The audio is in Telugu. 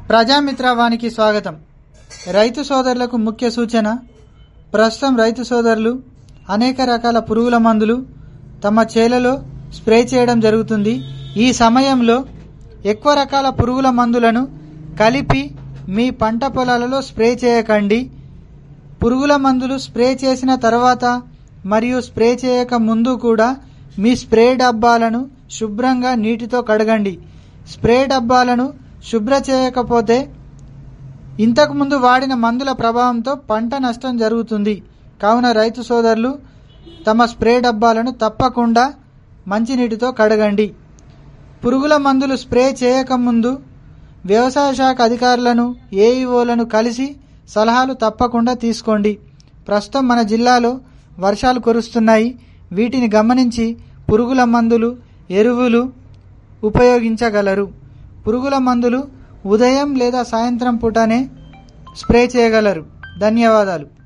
ప్రజామిత్రవానికి స్వాగతం రైతు సోదరులకు ముఖ్య సూచన ప్రస్తుతం రైతు సోదరులు అనేక రకాల పురుగుల మందులు తమ చేలలో స్ప్రే చేయడం జరుగుతుంది ఈ సమయంలో ఎక్కువ రకాల పురుగుల మందులను కలిపి మీ పంట పొలాలలో స్ప్రే చేయకండి పురుగుల మందులు స్ప్రే చేసిన తర్వాత మరియు స్ప్రే చేయక ముందు కూడా మీ స్ప్రే డబ్బాలను శుభ్రంగా నీటితో కడగండి స్ప్రే డబ్బాలను శుభ్ర చేయకపోతే ఇంతకుముందు వాడిన మందుల ప్రభావంతో పంట నష్టం జరుగుతుంది కావున రైతు సోదరులు తమ స్ప్రే డబ్బాలను తప్పకుండా మంచినీటితో కడగండి పురుగుల మందులు స్ప్రే చేయకముందు వ్యవసాయ శాఖ అధికారులను ఏఈఓలను కలిసి సలహాలు తప్పకుండా తీసుకోండి ప్రస్తుతం మన జిల్లాలో వర్షాలు కురుస్తున్నాయి వీటిని గమనించి పురుగుల మందులు ఎరువులు ఉపయోగించగలరు పురుగుల మందులు ఉదయం లేదా సాయంత్రం పూటనే స్ప్రే చేయగలరు ధన్యవాదాలు